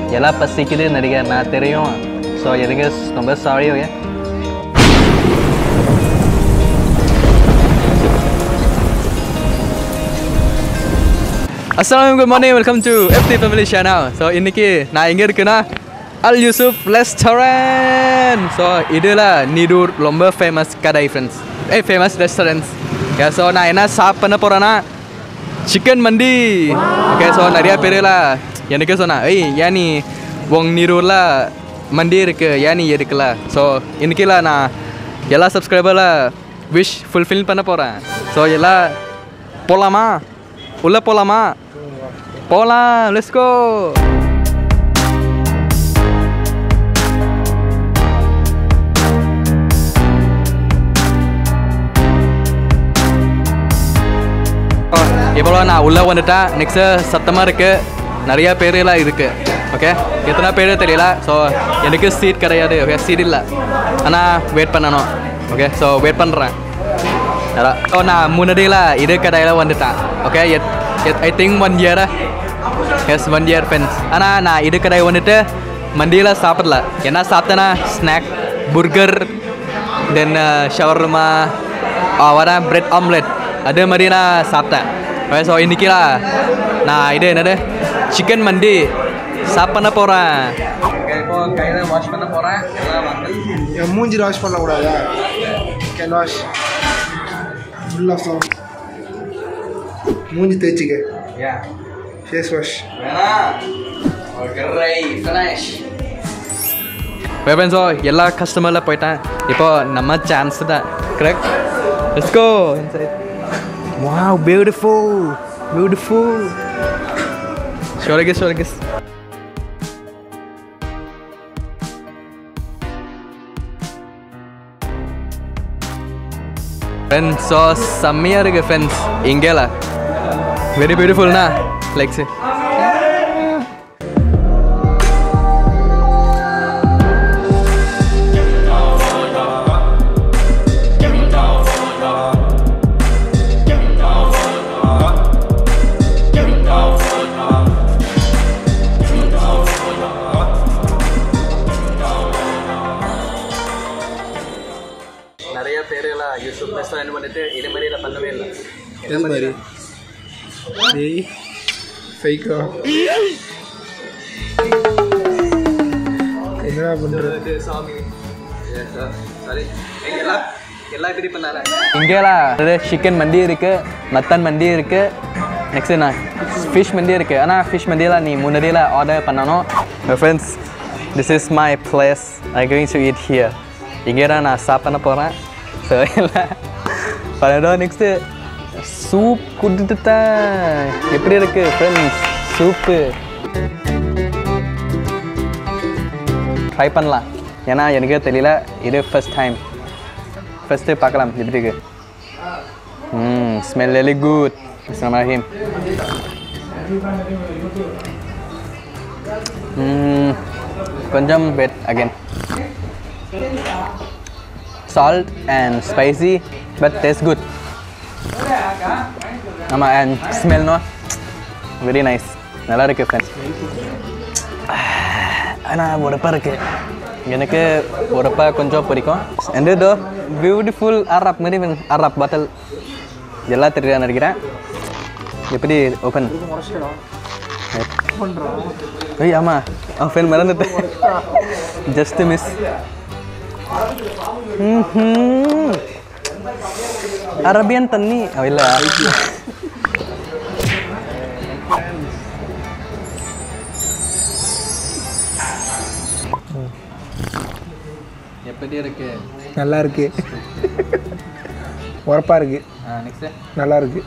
எல்லாம் பசிக்குது நடிகர் நான் தெரியும் ஸோ எதுக்கு ரொம்ப சாரி ஓகே அஸ்ஸலாமு good morning welcome to FT family channel so இன்றைக்கி நான் எங்கே இருக்குன்னா அல் யூசுப் ரெஸ்டாரண்ட் ஸோ இதில் நீடூர் ரொம்ப ஃபேமஸ் கடை friends a famous restaurants okay so நான் என்ன சாப் பண்ண போகிறேன்னா சிக்கன் மண்டி ஓகே ஸோ நிறையா பேரில் எனக்கே சொன்னேன் ஏய் ஏன் நீ உங்க நீரூரில் மண்டி இருக்குது ஏன் நீ எடுக்கல ஸோ இன்றைக்கில நான் எல்லா சப்ஸ்கிரைபரில் விஷ் ஃபுல்ஃபில் பண்ண போகிறேன் ஸோ எல்லாம் போகலாமா உள்ளே போகலாமா போகலாம் லெட்ஸ் கோ இவ்வளோ நான் உள்ளே வந்துட்டேன் நெக்ஸ்ட்டு சத்தமாக இருக்குது நிறையா பேரெல்லாம் இருக்குது ஓகே எத்தனை பேர் தெரியல ஸோ எனக்கு சீட் கிடையாது ஓகே சீட் இல்லை ஆனால் வெயிட் பண்ணணும் ஓகே ஸோ வெயிட் பண்ணுறேன் அதான் ஸோ நான் முன்னாடியில் இது கடையில் வந்துட்டேன் okay I think one year yes one year friends ஆனால் நான் இது கடை வந்துட்டு மண்டியில் சாப்பிடல என்ன சாப்பிட்டேன்னா ஸ்நாக் புர்கர் தென் ஷவர்மா வரேன் பிரெட் ஆம்லெட் அதே மாதிரி நான் சாப்பிட்டேன் ஓகே ஸோ இன்றைக்கிலாம் நான் இது என்னது சிக்கன் மண்டி சாப் பண்ண போகிறேன் இப்போ கையில் வாஷ் பண்ண போகிறேன் எல்லாம் வந்து என் மூஞ்சி வாஷ் பண்ணக்கூடாதா can wash full of sound மூஞ்சி தேய்ச்சிக்க Yeah. ஃபேஸ் வாஷ் வெப்பன்ஸோ எல்லா கஸ்டமரில் போயிட்டேன் இப்போ நம்ம சான்ஸ் தான் correct let's go wow beautiful beautiful ஷோரகிஸ் ஷோரகிஸ் ஃப்ரெண்ட்ஸ் ஸோ செம்மையாக இருக்கு ஃப்ரெண்ட்ஸ் இங்கேல வெரி பியூட்டிஃபுல்னா லைக்ஸ் நிறைய பேர் எல்லாம் யூடியூப் ரெஸ்டாரண்ட் பண்ணிட்டு இது மாதிரி எல்லாம் பண்ணவே இல்லை எது மாதிரி டேய் ஃபைக்கா என்னடா பண்ணுறது சாமி சாரி எல்லாம் எல்லாம் இப்படி பண்ணாங்க இங்கேலாம் அது சிக்கன் மண்டி இருக்கு மட்டன் மண்டி இருக்கு நெக்ஸ்ட் என்ன ஃபிஷ் மண்டி இருக்கு ஆனால் ஃபிஷ் மண்டியில் நீ முன்னாடியில் ஆர்டர் பண்ணணும் friends this is my place I going to eat here இங்கே தான் நான் சாப் பண்ண போகிறேன் ஸோ இல்லை பன்னெண்டும் நெக்ஸ்ட்டு சூப் கொடுத்துட்டேன் எப்படி இருக்கு ஃப்ரெண்ட்ஸ் சூப்பு ட்ரை பண்ணலாம் ஏன்னா எனக்கே தெரியல இது ஃபர்ஸ்ட் டைம் ஃபஸ்ட்டு பார்க்கலாம் எப்படி இருக்கு ம் ஸ்மெல் வெரி குட் ரஹீம் கொஞ்சம் வெட் again salt and spicy but taste good ஆமாம் and smell no very nice நல்லா இருக்கு ஃப்ரெண்ட்ஸ் ஆனால் உரப்பாக இருக்கு எனக்கு உரப்பா கொஞ்சம் பிடிக்கும் and இதோ பியூட்டிஃபுல் அரப் மாதிரி வந்து அரப் பாட்டில் எல்லாம் தெரியா நினைக்கிறேன் எப்படி ஓப்பன் ஏய் ஆமாம் அவன் ஃப்ரெண்ட் மறந்துட்டேன் ஜஸ்ட் மிஸ் அரபியன் தண்ணி இல்லை எப்படி இருக்கு நல்லா இருக்கு உரப்பா இருக்கு நெக்ஸ்ட்டு நல்லா இருக்கு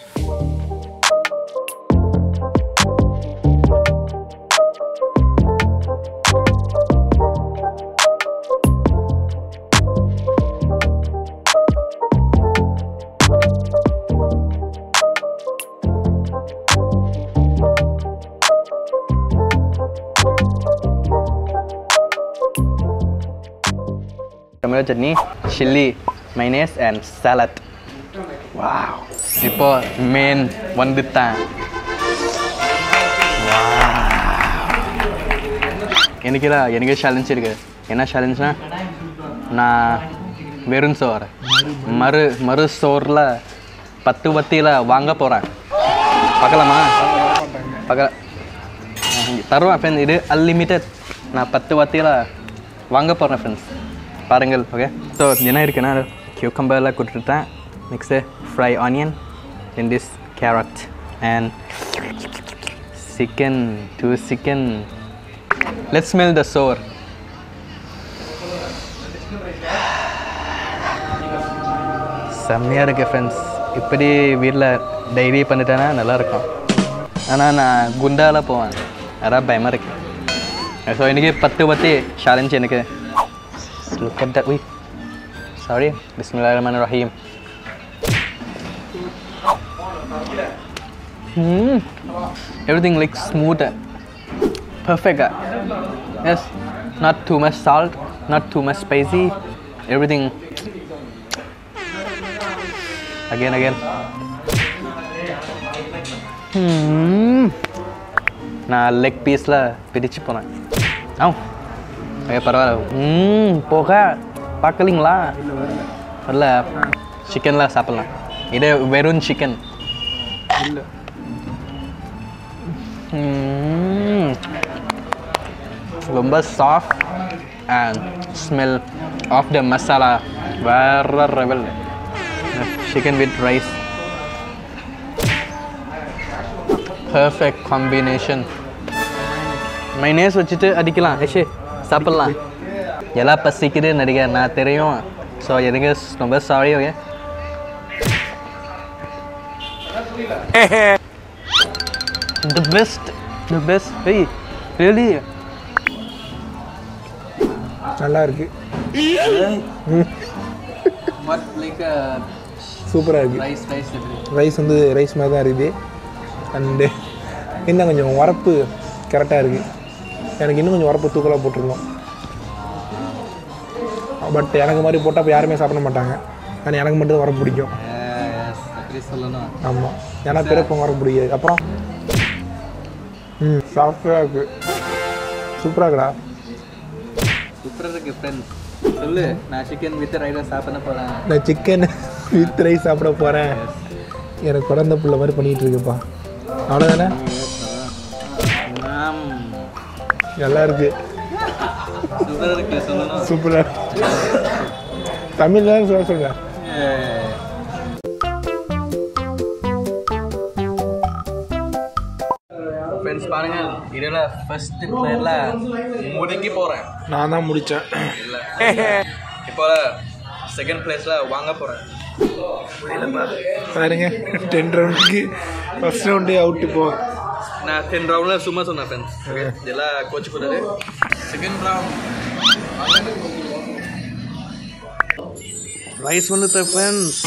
tomato chutney chilli mayonnaise and salad wow இப்போ மெயின் வந்துட்டேன் எனக்கு தான் எனக்கு சேலஞ்ச் இருக்கு என்ன சேலஞ்ச்னா நான் வெறும் சோறு மறு மறு சோறில் பத்து பத்தியில் வாங்க போகிறேன் பார்க்கலாமா பார்க்க தருவேன் ஃப்ரெண்ட் இது அன்லிமிட்டட் நான் பத்து பத்தியில் வாங்க போகிறேன் ஃப்ரெண்ட்ஸ் பாருங்கள் ஓகே ஸோ என்ன இருக்குன்னா கியூக்கம்பரில் கொடுத்துட்டேன் next fry onion in this carrot and chicken two chicken let's smell the sour செம்மையாக இருக்கு ஃப்ரெண்ட்ஸ் இப்படி வீட்டில் டைரி பண்ணிட்டேன்னா நல்லாயிருக்கும் ஆனால் நான் குண்டால போவேன் அதான் பயமாக இருக்கு ஸோ எனக்கு பத்து பத்து சேலஞ்ச் எனக்கு look at that we sorry பிஸ்மில்லா ரஹ்மான் ரஹீம் Hmm. Everything like smooth. Perfect. ah. Yes. Not too much salt, not too much spicy. Everything. Again, again. Hmm. நான் லெக் பீஸில் பிரித்து போனேன் ஆ ஓகே பரவாயில்ல ம் போக பார்க்கலீங்களா இல்லை சிக்கனில் சாப்பிட்லாம் இது வெறும் சிக்கன் இல்லை Mm. ரொம்ப soft and smell of the masala வேற level chicken with rice perfect combination mayonnaise வச்சுட்டு அடிக்கலாம் ஏஷே சாப்பிட்லாம் எல்லாம் பசிக்குது நடிகர் நான் தெரியும் ஸோ எனக்கு ரொம்ப sorry okay the best the best hey really நல்லா இருக்கு what like a சூப்பராக இருக்கு rice rice ரைஸ் வந்து ரைஸ் மாதிரி தான் இருக்குது அண்டு இன்னும் கொஞ்சம் உரப்பு கரெக்டாக இருக்குது எனக்கு இன்னும் கொஞ்சம் உரப்பு தூக்கலாக போட்டிருக்கோம் பட் எனக்கு மாதிரி போட்டால் இப்போ யாருமே சாப்பிட மாட்டாங்க ஆனால் எனக்கு மட்டும் உரப்பு பிடிக்கும் yes அப்படி சொல்லணும் ஆமாம் ஏன்னா பிறப்பு உரப்பு பிடிக்காது அப்புறம் ம் சாஃப்டாக இருக்குது சூப்பராக இருக்குடா சூப்பராக இருக்கு ஃப்ரெண்ட்ஸ் சொல்லு நான் சிக்கன் வித் ரைஸ் சாப்பிட போகிறேன் நான் சிக்கன் வித் ரைஸ் சாப்பிட போகிறேன் எனக்கு குழந்த பிள்ளை மாதிரி பண்ணிகிட்டு இருக்குப்பா அவ்வளோதானே நல்லா இருக்குது சூப்பராக இருக்கு சொல்லணும் சூப்பராக தமிழ்ல சொல்ல சொல்லுங்க ஃப்ரெண்ட்ஸ் பாருங்க இதில் ஃபர்ஸ்ட் பிளேயரில் முடுக்கி போகிறேன் நான் தான் முடித்தேன் இல்லை இப்போ செகண்ட் பிளேஸில் வாங்க போகிறேன் பாருங்க டென் ரவுண்டுக்கு ஃபர்ஸ்ட் ரவுண்டே அவுட்டு போ நான் டென் ரவுண்டில் சும்மா சொன்னேன் ஃப்ரெண்ட்ஸ் இதெல்லாம் கோச் போட்டாரு செகண்ட் ரவுண்ட் ரைஸ் வந்துட்டு ஃப்ரெண்ட்ஸ்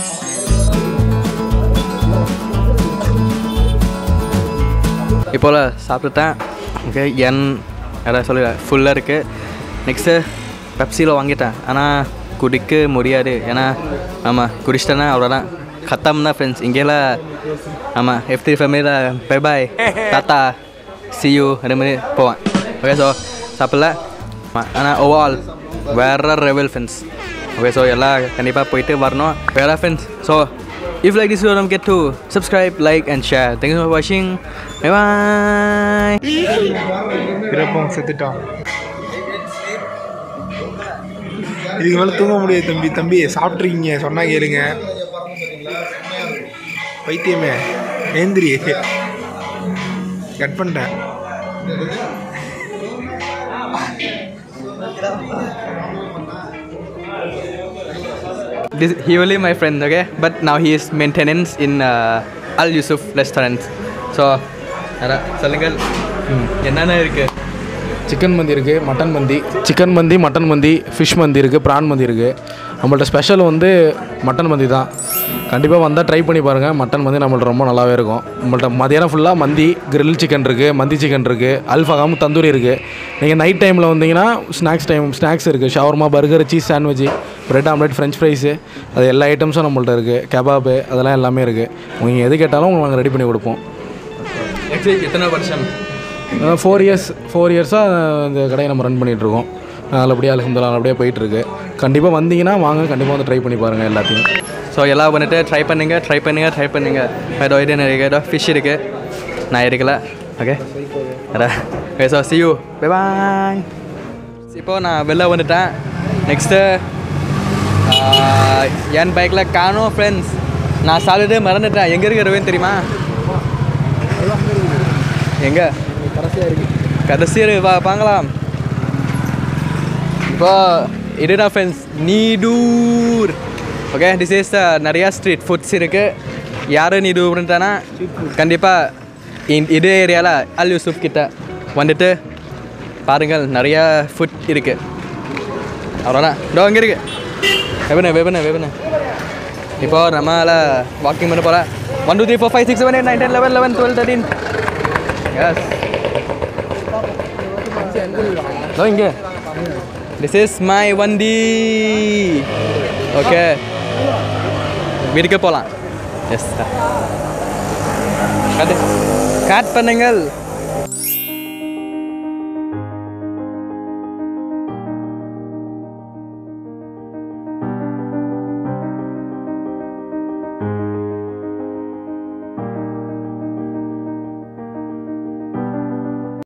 இப்போல சாப்பிட்டுட்டேன் ஓகே என் யாராவது சொல்லல ஃபுல்லாக இருக்குது நெக்ஸ்ட்டு பெப்சியில் வாங்கிட்டேன் ஆனால் குடிக்க முடியாது ஏன்னா ஆமாம் குடிச்சிட்டேன்னா அவ்வளோதான் கத்தம் தான் ஃப்ரெண்ட்ஸ் இங்கெல்லாம் ஆமாம் எஃப்டி ஃபேமிலியில் பை பாய் தாத்தா சியூ அதே மாதிரி போவேன் ஓகே ஸோ சாப்பிடல ஆனால் ஓவரால் வேற ரெவல் ஃப்ரெண்ட்ஸ் ஓகே ஸோ எல்லாம் கண்டிப்பாக போயிட்டு வரணும் வேற friends so if like this don't get to subscribe like and share thank you for watching bye bye பிறப்பம் செத்துட்டான் இதுக்கு மேலே தூங்க முடியாது தம்பி தம்பி சாப்பிட்ருக்கீங்க சொன்னா கேளுங்க பைத்தியமே ஏந்திரி கட் பண்ணிட்டேன் this he only my friend okay but now he is maintenance in uh, Al Yusuf restaurant so அதான் சொல்லுங்கள் என்னென்ன இருக்கு சிக்கன் மந்தி இருக்குது மட்டன் மந்தி சிக்கன் மந்தி மட்டன் மந்தி ஃபிஷ் மந்தி இருக்குது ப்ரான் மந்தி இருக்குது நம்மள்ட்ட ஸ்பெஷல் வந்து மட்டன் மந்தி தான் கண்டிப்பாக வந்தால் ட்ரை பண்ணி பாருங்கள் மட்டன் மந்தி நம்மள்ட்ட ரொம்ப நல்லாவே இருக்கும் நம்மள்ட்ட மதியானம் ஃபுல்லாக மந்தி கிரில் சிக்கன் இருக்குது மந்தி சிக்கன் இருக்குது அல்ஃபகாம் தந்தூரி இருக்குது நீங்கள் நைட் டைமில் வந்தீங்கன்னா ஸ்நாக்ஸ் டைம் ஸ்நாக்ஸ் இருக்குது shawarma burger cheese sandwich bread omelette French fries அது எல்லா ஐட்டம்ஸும் நம்மள்ட்ட இருக்குது கபாபு அதெல்லாம் எல்லாமே இருக்குது நீங்கள் எது கேட்டாலும் உங்களுக்கு நாங்கள் ரெடி பண்ணி கொடுப்போம் நெக்ஸ்ட் எத்தனை வருஷம் ஃபோர் இயர்ஸ் ஃபோர் இயர்ஸாக இந்த கடையை நம்ம ரன் பண்ணிகிட்ருக்கோம் நல்லபடியாக அலமதுல்லா நல்லபடியாக போயிட்டுருக்கு கண்டிப்பாக வந்தீங்கன்னா வாங்க கண்டிப்பாக வந்து ட்ரை பண்ணி பாருங்கள் எல்லாத்தையும் ஸோ எல்லாம் வந்துட்டு ட்ரை பண்ணுங்க ட்ரை பண்ணுங்க ட்ரை பண்ணுங்க ஏதோ இது நிறைய ஏதோ ஃபிஷ் இருக்கு நான் இருக்கல okay okay so see you bye இப்போ நான் வெளில வந்துட்டேன் நெக்ஸ்ட்டு என் பைக்கில் காணும் ஃப்ரெண்ட்ஸ் நான் சாலிட்டு மறந்துட்டேன் எங்கே இருக்கிறவேன்னு தெரியுமா எங்கே கடைசியாக இருக்குது கடைசியில் வா பார்க்கலாம் இப்போ இதுதான் friends Needur okay this is நிறையா ஸ்ட்ரீட் ஃபுட்ஸ் இருக்குது யார் நீடூர்ன்ட்டானா கண்டிப்பாக இதே ஏரியாவில் அல் யூசுப் கிட்ட வந்துட்டு பாருங்கள் நிறையா ஃபுட் இருக்குது அவ்வளோதான் இதோ இங்கே இருக்கு வெபனு வெபனு வெபனு இப்போ நம்மளால் வாக்கிங் பண்ண போகிறேன் one two three four five six seven eight nine ten eleven eleven twelve thirteen yes இதோ இங்கே திஸ் இஸ் மை வண்டி ஓகே வீட்டுக்கு போகலாம் எஸ் காட்டு காட் பண்ணுங்கள்